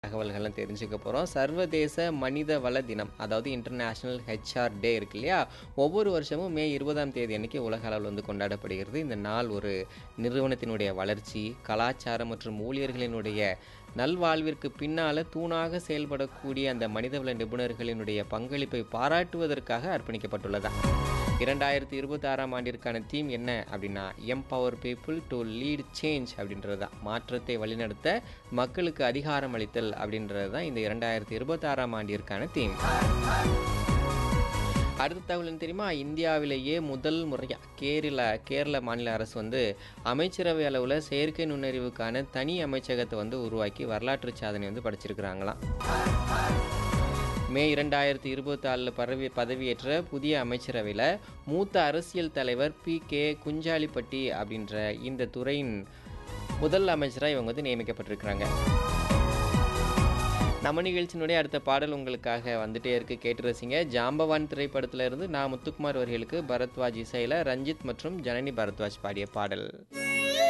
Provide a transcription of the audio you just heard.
தகவல்கள்லாம் தெரிஞ்சுக்க போகிறோம் சர்வதேச மனித வள தினம் அதாவது இன்டர்நேஷ்னல் ஹெச்ஆர் டே இருக்கு இல்லையா ஒவ்வொரு வருஷமும் மே இருபதாம் தேதி அன்னைக்கு உலக அளவில் வந்து கொண்டாடப்படுகிறது இந்த நாள் ஒரு நிறுவனத்தினுடைய வளர்ச்சி கலாச்சாரம் மற்றும் ஊழியர்களினுடைய நல்வாழ்விற்கு பின்னால் தூணாக செயல்படக்கூடிய அந்த மனிதவள நிபுணர்களினுடைய பங்களிப்பை பாராட்டுவதற்காக அர்ப்பணிக்கப்பட்டுள்ளதா இரண்டாயிரத்தி இருபத்தாறாம் ஆண்டிற்கான தீம் என்ன அப்படின்னா empower people to lead change அப்படின்றது தான் மாற்றத்தை வழிநடத்த மக்களுக்கு அதிகாரம் அளித்தல் அப்படின்றது தான் இந்த இரண்டாயிரத்தி இருபத்தாறாம் ஆண்டிற்கான தீம் அடுத்த தகவல் என்ன தெரியுமா இந்தியாவிலேயே முதல் முறையாக கேரள கேரள மாநில அரசு வந்து அமைச்சரவை அளவில் செயற்கை நுண்ணறிவுக்கான தனி அமைச்சகத்தை வந்து உருவாக்கி வரலாற்று சாதனை வந்து படைச்சிருக்கிறாங்களாம் மே இரண்டாயிரத்தி இருபத்தாறில் பரவி பதவியேற்ற புதிய அமைச்சரவையில் மூத்த அரசியல் தலைவர் பி கே குஞ்சாலிப்பட்டி அப்படின்ற இந்த துறையின் முதல் அமைச்சராக இவங்க வந்து நியமிக்கப்பட்டிருக்கிறாங்க நம்ம நிகழ்ச்சியினுடைய அடுத்த பாடல் உங்களுக்காக வந்துட்டே இருக்கு கேட்டு ரசிங்க ஜாம்பவான் திரைப்படத்துல இருந்து நான் முத்துக்குமார் அவர்களுக்கு பரத்வாஜ் இசையில் ரஞ்சித் மற்றும் ஜனனி பரத்வாஜ் பாடிய பாடல்